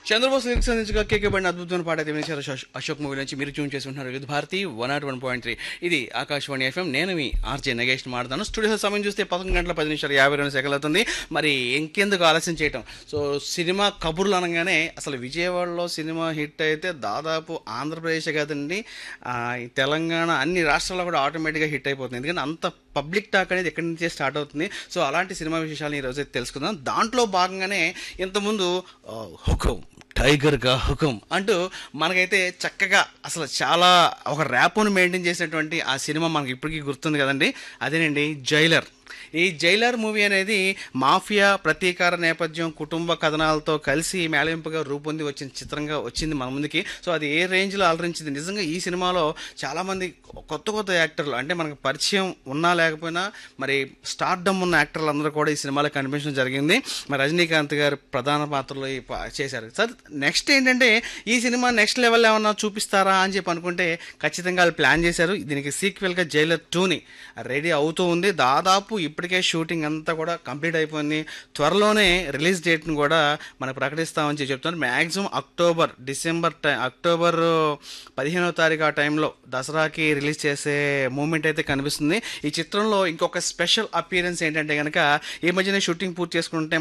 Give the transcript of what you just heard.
Chandrabose lyrics అందించగా కేకబడిన అద్భుతమైన పాట అయితే వినిచారు అశోక్- అశోక్ మూవీ నుంచి మీరు ట్యూన్ చేసుకుంటున్నారు with Bharati one nought one point three ఇది ఆకాశవాణి ఎఫ్ఎం నేను మీ ఆర్జే నగేష్ మాట్లాడతాను స్టూడియో సమయం చూస్తే పదకొండు గంటల పది నిమిషాలు యాభై రెండు సెకండ్లు అవుతుంది మరి ఇంకెందుకు ఆలస్యం చేయటం సో సినిమా కబుర్లు అనగానే అసలు విజయవాడలో సినిమా హిట్ అయితే దాదాపు ఆంధ్రప్రదేశ్ కాదండి ఆ, ఈ తెలంగాణ అన్ని రాష్ట్రాల్లో కూడా ఆటోమేటిక్గా హిట్ అయిపోతుంది ఎందుకంటే అంత పబ్లిక్ టాక్ అనేది ఎక్కడి నుంచే స్టార్ట్ అవుతుంది సో అలాంటి సినిమా విశేషాలను ఈరోజు అయితే తెలుసుకుందాం దాంట్లో భాగంగానే ఇంతకుముందు ఆ, హుకుం టైగర్గా హుకుం అంటూ మనకైతే చక్కగా అసలు చాలా ఒక ర్యాప్ను మెయింటైన్ చేసినటువంటి ఆ సినిమా మనకి ఇప్పటికీ గుర్తుంది కదండి అదేనండి జైలర్ ఈ జైలర్ మూవీ అనేది మాఫియా ప్రతీకార నేపథ్యం కుటుంబ కథనాలతో కలిసి మేళవింపుగా రూపొంది వచ్చిన చిత్రంగా వచ్చింది మన ముందుకి సో అది ఏ రేంజ్లో అలరించింది నిజంగా ఈ సినిమాలో చాలామంది కొత్త కొత్త యాక్టర్లు అంటే మనకు పరిచయం ఉన్నా లేకపోయినా మరి స్టార్డమ్ ఉన్న యాక్టర్లు అందరూ కూడా ఈ సినిమాలో కనిపించడం జరిగింది మరి రజనీకాంత్ గారు ప్రధాన పాత్రలో ఈ పా- చేశారు సార్ నెక్స్ట్ ఏంటంటే ఈ సినిమా నెక్స్ట్ లెవెల్ ఏమన్నా చూపిస్తారా అని చెప్పి అనుకుంటే ఖచ్చితంగా వాళ్ళు ప్లాన్ చేశారు దీనికి సీక్వెల్గా జైలర్ టూని రెడీ అవుతూ ఉంది దాదాపు ఇప్పటికే షూటింగ్ అంతా కూడా కంప్లీట్ అయిపోయింది త్వరలోనే రిలీజ్ డేట్ను కూడా మనకు ప్రకటిస్తామని చెప్పి చెప్తున్నారు మ్యాక్సిమం అక్టోబర్ డిసెంబర్ టై అక్టోబర్ పదిహేనవ తారీఖు ఆ టైంలో దసరాకి రిలీజ్ చేసే మూమెంట్ అయితే కనిపిస్తుంది ఈ చిత్రంలో ఇంకొక స్పెషల్ అపియరెన్స్ ఏంటంటే కనుక ఈ మధ్యనే షూటింగ్ పూర్తి చేసుకుంటే